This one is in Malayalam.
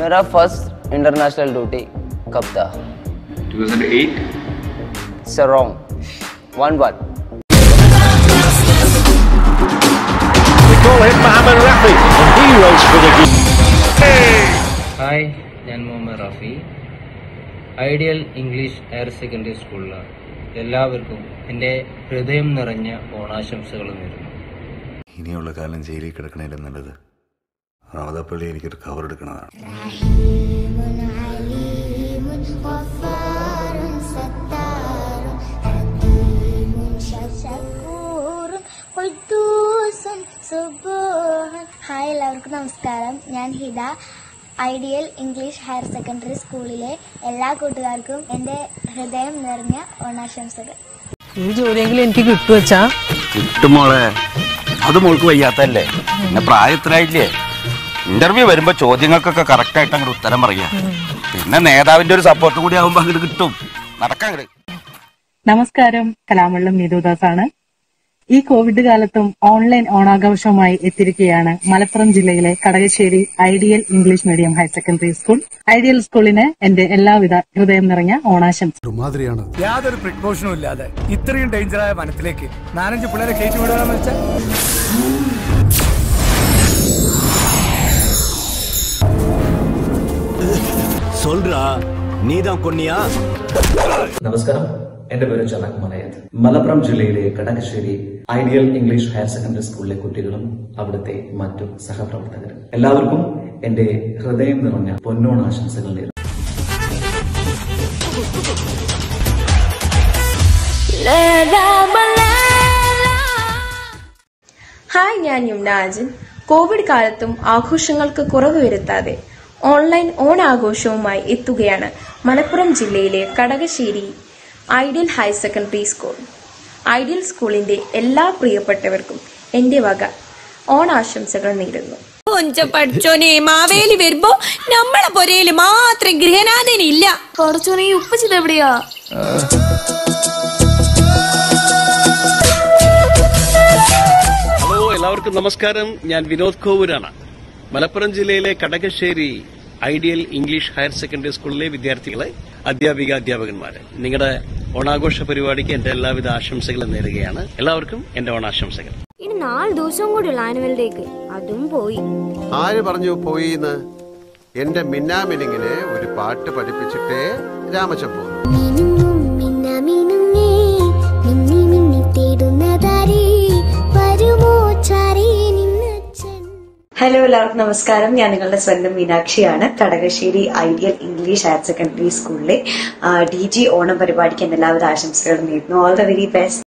मेरा फर्स्ट इंटरनेशनल ड्यूटी कब था 2008 it's wrong one one They call him Mohamed Rafi, and he rolls for the good. Hi ഞാൻ Muhammad Rafi ideal English higher secondary സ്കൂളിലാണ് എല്ലാവർക്കും എൻ്റെ ഹൃദയം നിറഞ്ഞ ഓണാശംസകൾ നേരുന്നു ഇനിയുള്ള കാലം ജയിലിൽ കിടക്കണേലും നല്ലത് റമദപ്പള്ളി എനിക്കൊരു കവർ എടുക്കണതാണ് رحيم عليم غفار ستار حكيم شكور قدوس سبوح ഹായ് എല്ലാവർക്കും നമസ്കാരം ഞാൻ Hitha ideal English higher secondary സ്കൂളിലെ എല്ലാ കൂട്ടുകാർക്കും എൻ്റെ ഹൃദയം നിറഞ്ഞ ഓണാശംസകൾ ഈ ജോലിയെങ്കിലും എനിക്ക് കിട്ടുവച്ചാ കിട്ടും മോളെ അത് മോൾക്ക് വയ്യാത്തല്ലേ പിന്നെ പ്രായത്തിലായില്ലേ ഇന്റർവ്യൂ വരുമ്പോ ചോദ്യങ്ങൾക്കൊക്കെ കറക്റ്റ് ആയിട്ട് അങ്ങോട്ട് ഉത്തരം പറയാ പിന്നെ നേതാവിന്റെ ഒരു സപ്പോർട്ട് കൂടി ആവുമ്പോ അങ്ങോട്ട് കിട്ടും നടക്കാൻ അങ്ങട് നമസ്കാരം കലാമള്ളം നീതുദാസ് ആണ് ഈ കോവിഡ് കാലത്തും ഓൺലൈൻ ഓണാഘോഷവുമായി എത്തിയിരിക്കുകയാണ് മലപ്പുറം ജില്ലയിലെ Kadakassery ideal English medium higher secondary school ideal സ്കൂളിന് എന്റെ എല്ലാവിധ ഹൃദയം നിറഞ്ഞ ഓണാശംസ മാതിരിയാണ് യാതൊരു പ്രിക്കോഷനും ഇല്ലാതെ ഇത്രയും ഡേഞ്ചറായ വനത്തിലേക്ക് നാലഞ്ച് പിള്ളേരെ കയറ്റി വിടുകയെന്ന് വെച്ചാൽ சொல்றா நீதான் கொன்னியா നമസ്കാരം എന്റെ പേര് ചലക് മലയത് മലപ്പുറം ജില്ലയിലെ Kadakassery ideal English higher secondary സ്കൂളിലെ കുട്ടികളും അവിടുത്തെ മറ്റു സഹപ്രവർത്തകരും എല്ലാവർക്കും എന്റെ ഹൃദയം നിറഞ്ഞ പൊന്നോണ ആശംസകൾ നേരുന്നു ഹായ് ഞാൻ യുംനാജൻ കോവിഡ് കാലത്തും ആഘോഷങ്ങൾക്ക് കുറവ് വരുത്താതെ ഓൺലൈൻ ഓണാഘോഷവുമായി എത്തുകയാണ് മലപ്പുറം ജില്ലയിലെ Kadakassery ideal higher secondary school ideal സ്കൂളിന്റെ എല്ലാ പ്രിയപ്പെട്ടവർക്കും എന്റെ വക ഓണാശംസകൾ നേരുന്നു കൊഞ്ച പഠിച്ചോനെ മാവേലി വരുമ്പോ നമ്മളെ പൊരയില് മാത്രം ഗൃഹനാഥനില്ല കുറച്ചോനെ ഉപ്പച്ചിത് എവിടെയാ ഹലോ എല്ലാവർക്കും നമസ്കാരം ഞാൻ വിനോദ് കോവൂരാണ് മലപ്പുറം ജില്ലയിലെ Kadakassery ideal English higher secondary സ്കൂളിലെ വിദ്യാർത്ഥികളെ അധ്യാപിക അധ്യാപകന്മാരെ നിങ്ങളുടെ ഓണാഘോഷ പരിപാടിക്ക് എന്റെ എല്ലാവിധ ആശംസകളും നേരുകയാണ് എല്ലാവർക്കും എന്റെ ഓണാശംസകൾ ഇനി നാല് ദിവസം കൂടിയുള്ള ആനുവൽ ഡേക്ക് അതും പോയി ആര് പറഞ്ഞു പോയിന്ന് എന്റെ മിന്നാമിനിങ്ങിനെ ഒരു പാട്ട് പഠിപ്പിച്ചിട്ടേ രാമച്ചൻ പോകുന്നു മിനുങ്ങും മിന്നാമിനുങ്ങേ മിന്നി മിന്നി തേടുന്നതാരേ വരുമോ ചാരേ നിന്നച്ഛൻ ഹലോ എല്ലാവർക്കും നമസ്കാരം ഞാൻ നിങ്ങളുടെ സ്വന്തം മീനാക്ഷിയാണ് Kadakassery ideal English higher secondary സ്കൂളിലെ ഡി ജി ഓണം പരിപാടിക്ക് എന്റെ എല്ലാവിധ ആശംസകളും നേരുന്നു ഓൾ ദ വെരി ബെസ്റ്റ്